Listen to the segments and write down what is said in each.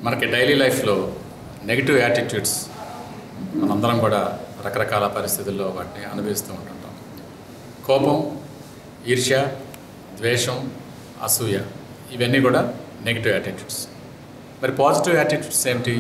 మనకి డైలీ లైఫ్లో negative attitudes మనందరం కూడా రకరకాల పరిస్థితుల్లో వాటిని అనుభవిస్తూ ఉంటుంటాం కోపం ఈర్ష్య ద్వేషం అసూయ ఇవన్నీ కూడా నెగిటివ్ యాటిట్యూడ్స్ మరి పాజిటివ్ యాటిట్యూడ్స్ ఏమిటి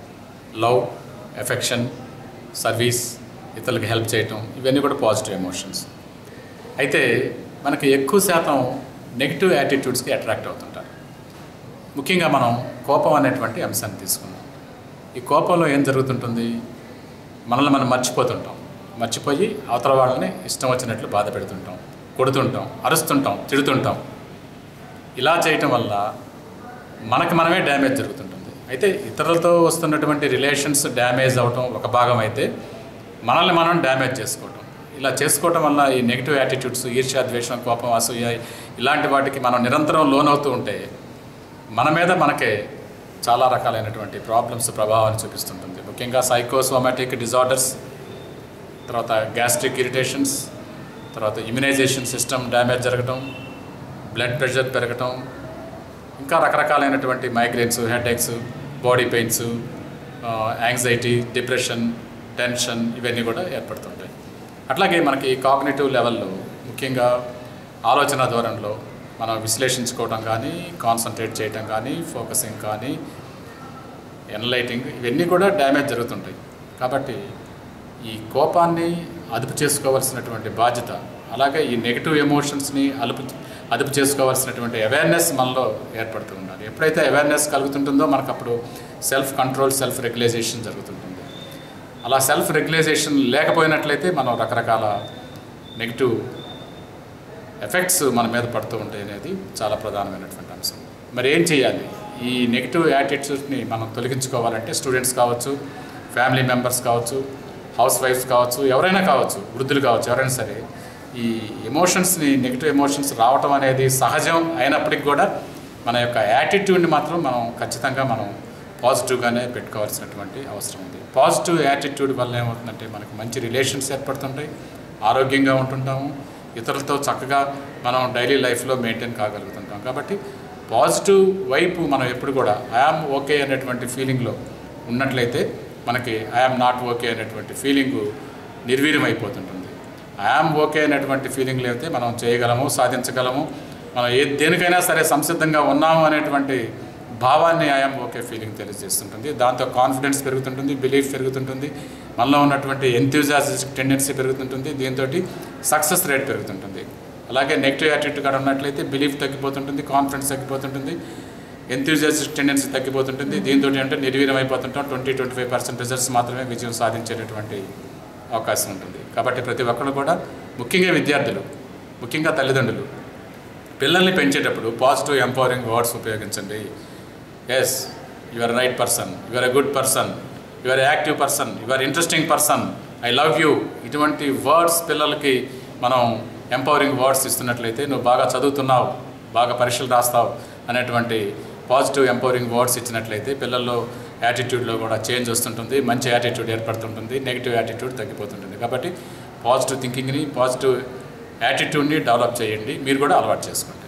లవ్ ఎఫెక్షన్ సర్వీస్ ఇతరులకు హెల్ప్ చేయటం ఇవన్నీ కూడా పాజిటివ్ ఎమోషన్స్ అయితే మనకి ఎక్కువ శాతం నెగిటివ్ యాటిట్యూడ్స్కి అట్రాక్ట్ అవుతుంటారు ముఖ్యంగా మనం కోపం అనేటువంటి అంశాన్ని తీసుకుందాం ఈ కోపంలో ఏం జరుగుతుంటుంది మనల్ని మనం మర్చిపోతుంటాం మర్చిపోయి అవతల వాళ్ళని ఇష్టం వచ్చినట్లు బాధ పెడుతుంటాం కొడుతుంటాం అరుస్తుంటాం తిడుతుంటాం ఇలా చేయటం వల్ల మనకి మనమే డ్యామేజ్ జరుగుతుంటుంది అయితే ఇతరులతో వస్తున్నటువంటి రిలేషన్స్ డ్యామేజ్ అవటం ఒక భాగం అయితే మనల్ని మనం డ్యామేజ్ చేసుకోవటం ఇలా చేసుకోవటం వల్ల ఈ నెగిటివ్ యాటిట్యూడ్స్ ఈర్ష్య ద్వేషం కోపం అసూయ ఇలాంటి వాటికి మనం నిరంతరం లోనవుతూ ఉంటే మన మీద మనకే చాలా రకాలైనటువంటి ప్రాబ్లమ్స్ ప్రభావాన్ని చూపిస్తుంటుంది ముఖ్యంగా సైకోసోమాటిక్ డిజార్డర్స్ తర్వాత గ్యాస్ట్రిక్ ఇరిటేషన్స్ తర్వాత ఇమ్యునైజేషన్ సిస్టమ్ డ్యామేజ్ జరగటం బ్లడ్ ప్రెషర్ పెరగటం ఇంకా రకరకాలైనటువంటి migraines headaches body pains anxiety depression tension ఇవన్నీ కూడా ఏర్పడుతుంటాయి అట్లాగే మనకి కాగ్నేటివ్ లెవెల్లో ముఖ్యంగా ఆలోచన ధోరణిలో మనం విశ్లేషించుకోవడం కానీ కాన్సన్ట్రేట్ చేయడం కానీ ఫోకసింగ్ కానీ ఎనలైటింగ్ ఇవన్నీ కూడా డ్యామేజ్ జరుగుతుంటాయి కాబట్టి ఈ కోపాన్ని అదుపు చేసుకోవాల్సినటువంటి బాధ్యత అలాగే ఈ నెగిటివ్ ఎమోషన్స్ని అదుపు అదుపు చేసుకోవాల్సినటువంటి అవేర్నెస్ మనలో ఏర్పడుతూ ఉండాలి ఎప్పుడైతే అవేర్నెస్ కలుగుతుంటుందో మనకు అప్పుడు సెల్ఫ్ కంట్రోల్ సెల్ఫ్ రెగ్యులైజేషన్ జరుగుతుంటుంది అలా సెల్ఫ్ రెగ్యులైజేషన్ లేకపోయినట్లయితే మనం రకరకాల నెగిటివ్ ఎఫెక్ట్స్ మన మీద పడుతూ ఉంటాయి అనేది చాలా ప్రధానమైనటువంటి అంశం మరి ఏం చేయాలి ఈ నెగిటివ్ యాటిట్యూడ్ని మనం తొలగించుకోవాలంటే స్టూడెంట్స్ కావచ్చు ఫ్యామిలీ మెంబర్స్ కావచ్చు హౌస్ వైఫ్స్ కావచ్చు ఎవరైనా కావచ్చు వృద్ధులు కావచ్చు ఎవరైనా సరే ఈ ఎమోషన్స్ని నెగిటివ్ ఎమోషన్స్ రావటం అనేది సహజం అయినప్పటికీ కూడా మన యొక్క యాటిట్యూడ్ని మాత్రం మనం ఖచ్చితంగా మనం పాజిటివ్గానే పెట్టుకోవాల్సినటువంటి అవసరం ఉంది పాజిటివ్ యాటిట్యూడ్ వల్ల ఏమవుతుందంటే మనకు మంచి రిలేషన్స్ ఏర్పడుతుంటాయి ఆరోగ్యంగా ఉంటుంటాము ఇతరులతో చక్కగా మనం డైలీ లైఫ్లో మెయింటైన్ కాగలుగుతుంటాం కాబట్టి పాజిటివ్ వైపు మనం ఎప్పుడు కూడా ఐఆమ్ ఓకే అనేటువంటి ఫీలింగ్లో ఉన్నట్లయితే మనకి ఐఆమ్ నాట్ ఓకే అనేటువంటి ఫీలింగు నిర్వీర్యం అయిపోతుంటుంది ఐఆమ్ ఓకే అనేటువంటి ఫీలింగ్ లేకపోతే మనం చేయగలము సాధించగలము మనం ఏ దేనికైనా సరే సంసిద్ధంగా ఉన్నాము అనేటువంటి భావాన్ని ఐఎమ్ ఓకే ఫీలింగ్ తెలియజేస్తుంటుంది దాంతో కాన్ఫిడెన్స్ పెరుగుతుంటుంది బిలీఫ్ పెరుగుతుంటుంది మనలో ఉన్నటువంటి ఎంతూజాసిస్టిక్ టెండెన్సీ పెరుగుతుంటుంది దీంతో సక్సెస్ రేట్ పెరుగుతుంటుంది అలాగే నెగిటివ్ యాటిట్యూడ్ కూడా ఉన్నట్లయితే బిలీఫ్ తగ్గిపోతుంటుంది కాన్ఫిడెన్స్ తగ్గిపోతుంటుంది ఎంతూజియాస్టిక్ టెండెన్సీ తగ్గిపోతుంటుంది దీంతో అంటే నిర్వీర్యం అయిపోతుంటాం twenty twenty five percent results మాత్రమే విజయం సాధించేటటువంటి అవకాశం ఉంటుంది కాబట్టి ప్రతి ఒక్కరు కూడా ముఖ్యంగా విద్యార్థులు ముఖ్యంగా తల్లిదండ్రులు పిల్లల్ని పెంచేటప్పుడు పాజిటివ్ ఎంపవరింగ్ వర్డ్స్ ఉపయోగించండి yes you are right person you are a good person you are active person you are interesting person I love you ఇటువంటి వర్డ్స్ పిల్లలకి మనం ఎంపవరింగ్ వర్డ్స్ ఇస్తున్నట్లయితే నువ్వు బాగా చదువుతున్నావు బాగా పరీక్షలు రాస్తావు అనేటువంటి పాజిటివ్ ఎంపవరింగ్ వర్డ్స్ ఇచ్చినట్లయితే పిల్లల్లో యాటిట్యూడ్లో కూడా చేంజ్ వస్తుంటుంది మంచి యాటిట్యూడ్ ఏర్పడుతుంటుంది నెగిటివ్ యాటిట్యూడ్ తగ్గిపోతుంటుంది కాబట్టి పాజిటివ్ థింకింగ్ని పాజిటివ్ యాటిట్యూడ్ని డెవలప్ చేయండి మీరు కూడా అలవాటు చేసుకోండి